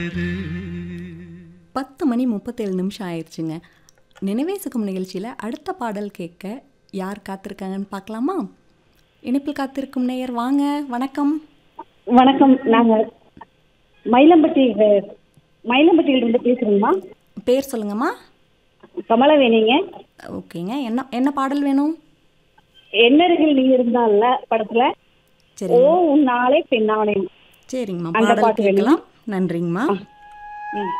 பத்து மணி முப்பத்தேழு நிமிஷம் ஆயிடுச்சுங்க நினைவே சுகம் நிகழ்ச்சியில் அடுத்த பாடல் கேட்க யார் காத்திருக்காங்கன்னு பார்க்கலாமா இணைப்பில் காத்திருக்கும் நேயர் வாங்க வணக்கம் வணக்கம் நாங்க மயிலம்பட்டி அஹ், மயிலம்பட்டியில இருந்து பேசுறோங்கம்மா பேர் சொல்லுங்கம்மா கமலவேணிங்க ஓகேங்க என்ன என்ன பாடல் வேணும் என்னருகில் நீ இருந்தால படத்துல சரி ஓ உன் நாளே பெண்ணானே சரிங்கம்மா அந்த பாடல் பாட்டு வேணுமா? கேட்கலாம் நன்றிங்கம்மா ம்